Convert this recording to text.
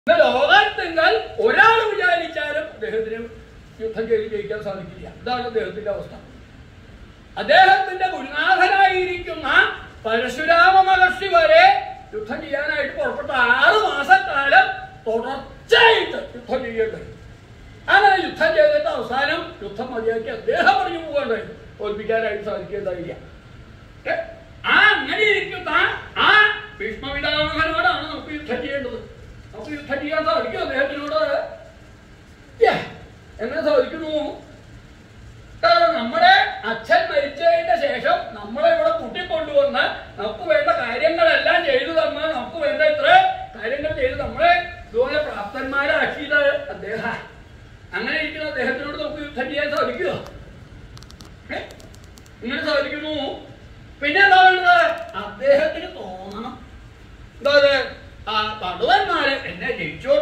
ഇന്ന് ലോകത്തെങ്കിൽ ഒരാൾ വിചാരിച്ചാലും അദ്ദേഹത്തിന് യുദ്ധം ചെയ്ത് ജയിക്കാൻ സാധിക്കില്ല ഇതാണ് അദ്ദേഹത്തിന്റെ അവസ്ഥ അദ്ദേഹത്തിന്റെ ഗുരുനാഥനായിരിക്കുന്ന പരശുരാമ മഹർഷി വരെ യുദ്ധം ചെയ്യാനായിട്ട് പുറപ്പെട്ട ആറ് മാസക്കാലം തുടർച്ചയായിട്ട് യുദ്ധം ചെയ്യേണ്ടത് അങ്ങനെ യുദ്ധം ചെയ്തിട്ട് അവസാനം യുദ്ധം മതിയാക്കി അദ്ദേഹം പറഞ്ഞു പോകേണ്ടത് തോൽപ്പിക്കാനായിട്ട് സാധിക്കേണ്ടതില്ല ഏ? ആ അങ്ങനെ ഇരിക്കുന്ന ആ ഭീഷ്മപിതാമഹനോടാണ് നമുക്ക് യുദ്ധം ചെയ്യേണ്ടത് നമുക്ക് യുദ്ധം ചെയ്യാൻ സാധിക്കും അദ്ദേഹത്തിനോട് യ്യ, എങ്ങനെ സാധിക്കുന്നു കാരണം നമ്മുടെ അച്ഛൻ മരിച്ചതിന്റെ ശേഷം നമ്മളെ ഇവിടെ കൂട്ടിക്കൊണ്ടുവന്ന് നമുക്ക് വേണ്ട കാര്യങ്ങളെല്ലാം ചെയ്തു തന്ന് നമുക്ക് വേണ്ട ഇത്ര കാര്യങ്ങൾ ചെയ്ത് നമ്മളെ ഇതുപോലെ പ്രാപ്തന്മാരാക്കിയത് അദ്ദേഹം അങ്ങനെ ഇരിക്കുന്ന അദ്ദേഹത്തിനോട് നമുക്ക് യുദ്ധം ചെയ്യാൻ സാധിക്കുമോ ഏ? ഇങ്ങനെ സാധിക്കുന്നു പിന്നെ എന്താ വേണ്ടത് അദ്ദേഹത്തിന് തോന്നണം എന്താ ആ പടുവന്മാര് എന്നെ ജയിച്ചോട്